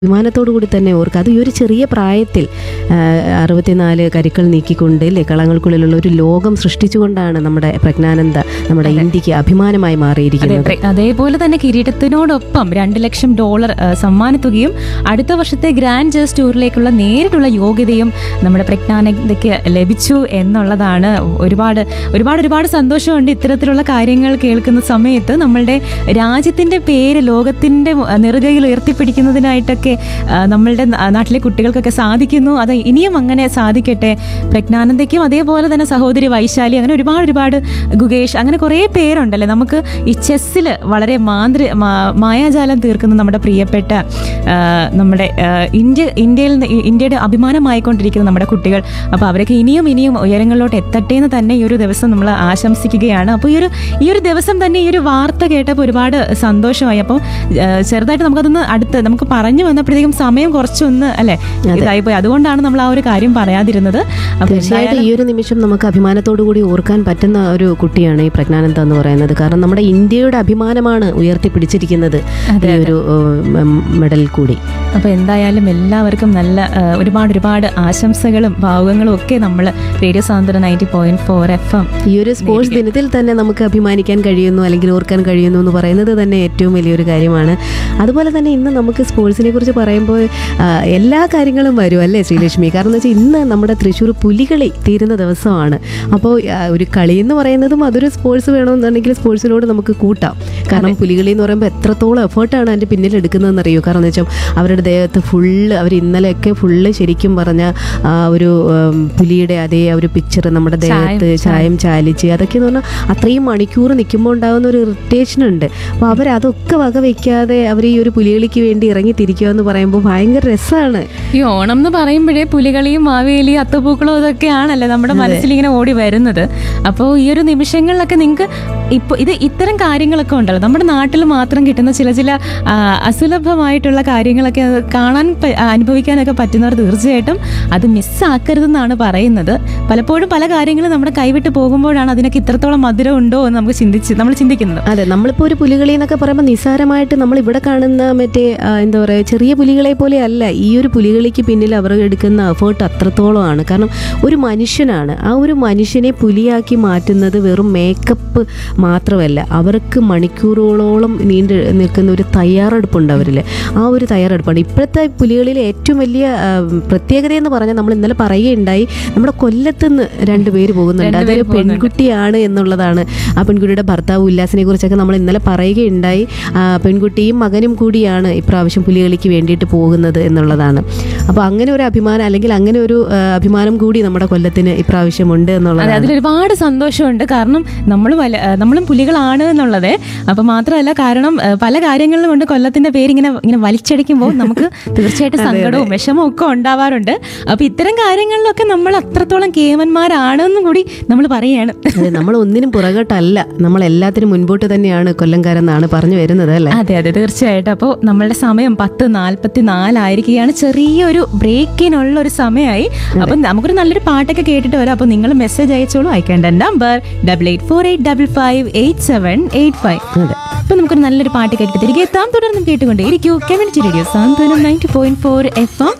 അഭിമാനത്തോടു കൂടി തന്നെ ഓർക്കുക അത് ഈ ഒരു ചെറിയ പ്രായത്തിൽ ആ, അറുപത്തിനാല് കരുക്കൾ നീക്കിക്കൊണ്ട് ഇല്ലേ കളങ്ങൾക്കുള്ളിലുള്ള ഒരു ലോകം സൃഷ്ടിച്ചുകൊണ്ടാണ് നമ്മുടെ പ്രജ്ഞാനന്ദ നമ്മുടെ ഇന്ത്യക്ക് അഭിമാനമായി അതെ മാറിയിരിക്കുന്നത് പ്ര- അതേപോലെ തന്നെ കിരീടത്തിനോടൊപ്പം രണ്ട് ലക്ഷം ഡോളർ ആ, സമ്മാനത്തുകയും അടുത്ത വർഷത്തെ ഗ്രാൻഡ് ജേഴ്സ് ടൂറിലേക്കുള്ള നേരിട്ടുള്ള യോഗ്യതയും നമ്മുടെ പ്രജ്ഞാനന്ദയ്ക്ക് ലഭിച്ചു എന്നുള്ളതാണ് ഒരുപാട് ഒരുപാട് ഒരുപാട് സന്തോഷമുണ്ട് ഇത്തരത്തിലുള്ള കാര്യങ്ങൾ കേൾക്കുന്ന സമയത്ത് നമ്മളുടെ രാജ്യത്തിന്റെ പേര് ലോകത്തിന്റെ മു- നെറുകയിൽ ഉയർത്തിപ്പിടിക്കുന്നതിനായിട്ടൊക്കെ ആ, നമ്മളുടെ ന- നാട്ടിലെ കുട്ടികൾക്കൊക്കെ സാധിക്കുന്നു അത് ഇനിയും അങ്ങനെ സാധിക്കട്ടെ പ്രജ്ഞാനന്ദയ്ക്കും അതേപോലെ തന്നെ സഹോദരി വൈശാലി അങ്ങനെ ഒരുപാട് ഒരുപാട് ഗുഗേഷ് അങ്ങനെ കുറേ പേരുണ്ടല്ലേ നമുക്ക് ഈ ചെസ്സിൽ വളരെ മാന്ത്രി മാ- മായാജാലം തീർക്കുന്ന നമ്മുടെ പ്രിയപ്പെട്ട ആ, നമ്മുടെ ആ, ഇന്ത്യ ഇന്ത്യയിൽ നി- ഇന്ത്യയുടെ അഭിമാനമായിക്കൊണ്ടിരിക്കുന്ന നമ്മുടെ കുട്ടികൾ അപ്പോൾ അവരൊക്കെ ഇനിയും ഇനിയും ഉയരങ്ങളിലോട്ട് എത്തട്ടെ എന്ന് തന്നെ ഈ ഒരു ദിവസം നമ്മൾ ആശംസിക്കുകയാണ് അപ്പോൾ ഈ ഒരു ഈ ഒരു ദിവസം തന്നെ ഈ ഒരു വാർത്ത കേട്ടപ്പോൾ ഒരുപാട് സന്തോഷമായി അപ്പോൾ ആ, ചെറുതായിട്ട് നമുക്കതൊന്ന് അടുത്ത് നമുക്ക് പറഞ്ഞു വന്നപ്പോഴത്തേക്കും സമയം കുറച്ചൊന്ന് അല്ലേ ഇതായിപ്പോയി അതുകൊണ്ടാണ് നമ്മൾ ആ ഒരു കാര്യം പറയാതിരുന്നത് അപ്പോൾ തീർച്ചയായിട്ടും ഈ ഒരു നിമിഷം നമുക്ക് അഭിമാനത്തോടു കൂടി ഓർക്കാൻ പറ്റുന്ന ഒരു കുട്ടിയാണ് ഈ പ്രജ്ഞാനന്ദ എന്ന് പറയുന്നത് കാരണം നമ്മുടെ ഇന്ത്യയുടെ അഭിമാനമാണ് ഉയർത്തിപ്പിടിച്ചിരിക്കുന്നത് ഈ ഒരു ഉം, മെഡൽ കൂടി അപ്പോൾ എന്തായാലും എല്ലാവർക്കും നല്ല ആ, ഒരുപാട് ഒരുപാട് ആശംസകളും ഭാവുകങ്ങളും ഒക്കെ നമ്മൾ radio Santhwana ninety point four F M ഈ ഒരു സ്പോർട്സ് ദിനത്തിൽ തന്നെ നമുക്ക് അഭിമാനിക്കാൻ കഴിയുന്നു അല്ലെങ്കിൽ ഓർക്കാൻ കഴിയുന്നു എന്ന് പറയുന്നത് തന്നെ ഏറ്റവും വലിയൊരു കാര്യമാണ് അതുപോലെ തന്നെ ഇന്ന് നമുക്ക് സ്പോർട്സിനെ കുറിച്ച് പറയുമ്പോൾ ആ, എല്ലാ കാര്യങ്ങളും വരും അല്ലേ ശ്രീലക്ഷ്മി കാരണം എന്ന് വെച്ചാൽ ഇന്ന് നമ്മുടെ തൃശ്ശൂർ പുലികളി തീരുന്ന ദിവസമാണ് അപ്പോൾ ആ, ഒരു കളി എന്ന് പറയുന്നതും അതൊരു സ്പോർട്സ് വേണമെന്നുണ്ടെങ്കിൽ സ്പോർട്സിനോട് നമുക്ക് കൂട്ടാം കാരണം പുലികളി എന്ന് പറയുമ്പോൾ എത്രത്തോളം എഫേർട്ടാണ് അതിൻ്റെ പിന്നിൽ എടുക്കുന്നതെന്ന് അറിയൂ കാരണം എന്ന് വെച്ചാൽ അവരുടെ ദേഹത്ത് ഫുള്ള് അവർ ഇന്നലെയൊക്കെ ഫുള്ള് ശരിക്കും പറഞ്ഞ ആ ഒരു ഉം, പുലിയുടെ അതേ ആ ഒരു പിക്ചർ നമ്മുടെ ദേഹത്ത് ചായം ചാലിച്ച് അതൊക്കെ എന്ന് പറഞ്ഞാൽ അത്രയും മണിക്കൂർ നിൽക്കുമ്പോൾ ഉണ്ടാകുന്ന ഒരു ഇറിറ്റേഷൻ ഉണ്ട് അപ്പോൾ അവരതൊക്കെ വക വയ്ക്കാതെ അവർ ഈ ഒരു പുലികളിക്ക് വേണ്ടി ഇറങ്ങി തിരിക്കുക എന്ന് പറയുമ്പോൾ ഭയങ്കര രസമാണ് ഈ ഓണം എന്ന് പറയുമ്പോഴേ പുലികളിയും മാവേലിയും അത്തപ്പൂക്കളും ഇതൊക്കെയാണല്ലേ നമ്മുടെ മനസ്സിൽ ഇങ്ങനെ ഓടി വരുന്നത് അപ്പോൾ ഈ ഒരു നിമിഷങ്ങളിലൊക്കെ നിങ്ങൾക്ക് ഇപ്പോൾ ഇത് ഇത്തരം കാര്യങ്ങളൊക്കെ ഉണ്ടല്ലോ നമ്മുടെ നാട്ടിൽ മാത്രം കിട്ടുന്ന ചില ചില ആ, അസുലഭമായിട്ടുള്ള കാര്യങ്ങളൊക്കെ അത് കാണാൻ പ- അനുഭവിക്കാനൊക്കെ പറ്റുന്നവർ തീർച്ചയായിട്ടും അത് മിസ്സാക്കരുതെന്നാണ് പറയുന്നത് പലപ്പോഴും പല കാര്യങ്ങളും നമ്മുടെ കൈവിട്ട് പോകുമ്പോഴാണ് അതിനൊക്കെ ഇത്രത്തോളം മധുരം ഉണ്ടോ എന്ന് നമുക്ക് ചിന്തിച്ച് നമ്മൾ ചിന്തിക്കുന്നത് അതെ നമ്മളിപ്പോൾ ഒരു പുലികളി എന്നൊക്കെ പറയുമ്പോൾ നിസ്സാരമായിട്ട് നമ്മൾ ഇവിടെ കാണുന്ന മറ്റേ ആ, എന്താ പറയുക ചെറിയ പുലികളെ പോലെ അല്ല ഈ ഒരു പുലികളിക്ക് പിന്നിൽ അവർ എടുക്കുന്ന എഫേർട്ട് അത്രത്തോളമാണ് കാരണം ഒരു മനുഷ്യനാണ് ആ ഒരു മനുഷ്യനെ പുലിയാക്കി മാറ്റുന്നത് വെറും മേക്കപ്പ് മാത്രമല്ല അവർക്ക് മണിക്കൂറുകളോളം നീണ്ടു നിൽക്കുന്ന ഒരു തയ്യാറെടുപ്പുണ്ട് അവരിൽ ആ ഒരു തയ്യാറെടുപ്പാണ് ഇപ്പോഴത്തെ പുലികളിൽ ഏറ്റവും വലിയ ആ, പ്രത്യേകത എന്ന് പറഞ്ഞാൽ നമ്മൾ ഇന്നലെ പറയുകയുണ്ടായി നമ്മുടെ കൊല്ലത്തുനിന്ന് രണ്ടുപേര് പോകുന്നുണ്ട് അതൊരു പെൺകുട്ടിയാണ് എന്നുള്ളതാണ് ആ പെൺകുട്ടിയുടെ ഭർത്താവ് ഉല്ലാസിനെ കുറിച്ചൊക്കെ നമ്മൾ ഇന്നലെ പറയുകയുണ്ടായി ആ പെൺകുട്ടിയും മകനും കൂടിയാണ് ഇപ്രാവശ്യം പുലികളിക്ക് വേണ്ടിയിട്ട് പോകുന്നത് എന്നുള്ളതാണ് അപ്പോൾ അങ്ങനെ ഒരു അഭിമാനം അല്ലെങ്കിൽ അങ്ങനെ ഒരു ആ, അഭിമാനം കൂടി നമ്മുടെ കൊല്ലത്തിന് ഇപ്രാവശ്യം ഉണ്ട് അതെ എന്നുള്ളതാണ് അതിലൊരുപാട് സന്തോഷമുണ്ട് കാരണം നമ്മൾ വല ആ, നമ്മളും പുലികളാണ് എന്നുള്ളത് അപ്പൊ മാത്രമല്ല കാരണം ആ, പല കാര്യങ്ങളിലും കൊണ്ട് കൊല്ലത്തിന്റെ പേര് ഇങ്ങനെ ഇങ്ങനെ വലിച്ചടിക്കുമ്പോൾ നമുക്ക് തീർച്ചയായിട്ടും സങ്കടവും വിഷമവും ഒക്കെ ഉണ്ടാവാറുണ്ട് അപ്പൊ ഇത്തരം കാര്യങ്ങളിലൊക്കെ നമ്മൾ അത്രത്തോളം കേമന്മാരാണെന്നും കൂടി നമ്മൾ പറയാണ് അതെ നമ്മൾ ഒന്നിനും പുറകോട്ടല്ല നമ്മൾ എല്ലാത്തിനും മുൻപോട്ട് തന്നെയാണ് കൊല്ലംകാരെന്നാണ് പറഞ്ഞു വരുന്നത് അല്ലേ അതെ അതെ തീർച്ചയായിട്ടും അപ്പോൾ നമ്മളുടെ സമയം പത്ത് നാൽപ്പത്തി നാലായിരിക്കുകയാണ് ചെറിയൊരു ബ്രേക്കിനുള്ള ഒരു സമയമായി അപ്പം നമുക്കൊരു നല്ലൊരു പാട്ടൊക്കെ കേട്ടിട്ട് വരാം അപ്പോൾ നിങ്ങൾ മെസ്സേജ് അയച്ചോളൂ അയക്കേണ്ട number double eight four eight double five eight seven eight five അതെ അപ്പൊ നമുക്കൊരു നല്ലൊരു പാട്ട് കേട്ടിട്ട് തിരികെ എത്താം തുടർന്നും കേട്ടുകൊണ്ടേ ഇരിക്കൂ community radio Santhwanam ninety point four F M